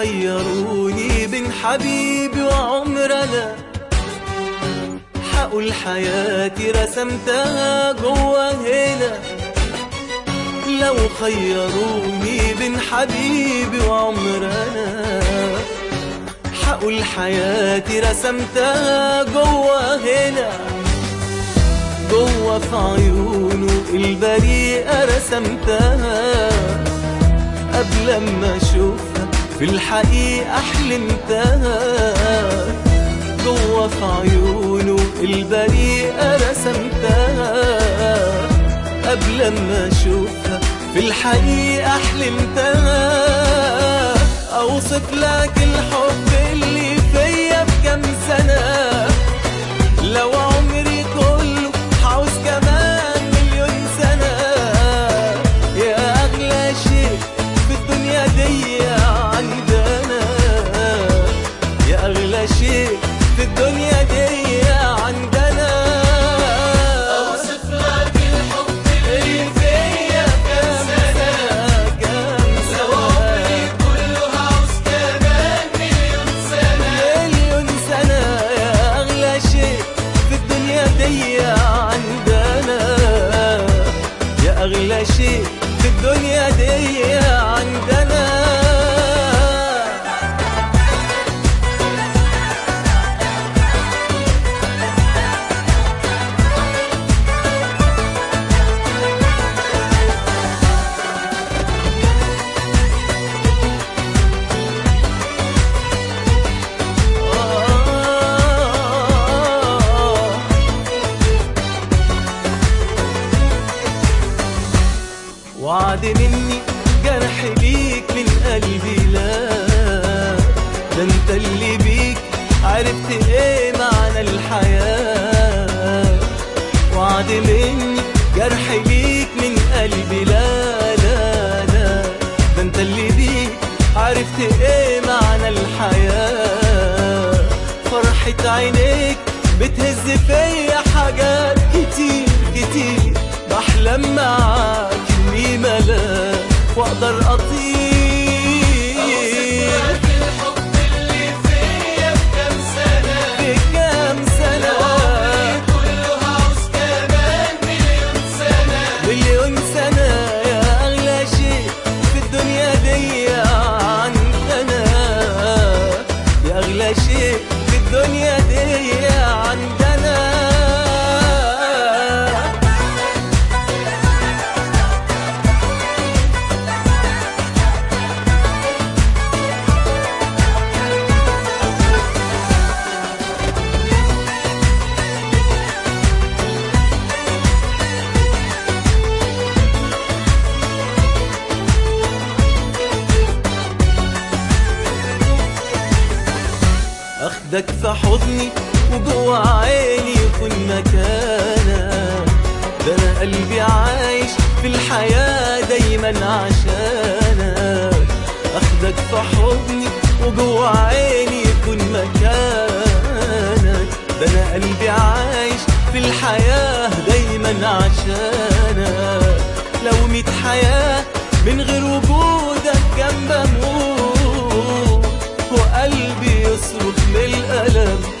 خيروني بين حبيبي وعمرنا حقول حياتي رسمتها جوا هنا لو خيروني بين حبيبي وعمرنا حقول حياتي رسمتها جوا هنا جوا في عيونه البريئة رسمتها قبل ما اشوفها في الحقيقة حلمتها جوا في عيونه البريئة رسمتها قبل ما اشوفها في الحقيقة حلمتها اوصف لك الحب اللي فيا بكم سنة لو عمري كله عاوز كمان مليون سنة يا أغلى شيء في الدنيا دي عندنا يا أغلى شيء في الدنيا دي عندنا أوصف لك الحب اللي فيا كام سنة كام لو عمري سنة كله عاوز كمان مليون سنة مليون سنة يا أغلى شيء في الدنيا دي عندنا يا أغلى شيء في الدنيا دي عندنا آه وعد مني جرح ليك من قلبي لا ده انت اللي بيك عرفت ايه معنى الحياة وعد مني جرح ليك من قلبي لا لا لا ده انت اللي بيك عرفت ايه معنى الحياة فرحة عينيك بتهز فيا حاجات كتير كتير بحلم معاك اني ملاك واقدر اطير أوصف لك الحب اللي فيا بكم سنة بكام سنة لو عمري كله عاوز كمان مليون سنة مليون سنة يا أغلى شيء في الدنيا دي عندنا يا أغلى شيء في الدنيا دي عندنا اخدك في حضني وجوه عيني يكون مكانك ده انا قلبي عايش في الحياة دايما عشانك اخدك في حضني وجوه عيني يكون مكانك ده انا قلبي عايش في الحياة دايما عشانك لو ميت حياة من غير وجودك جنب اموت وقلبي يصرخ من الألم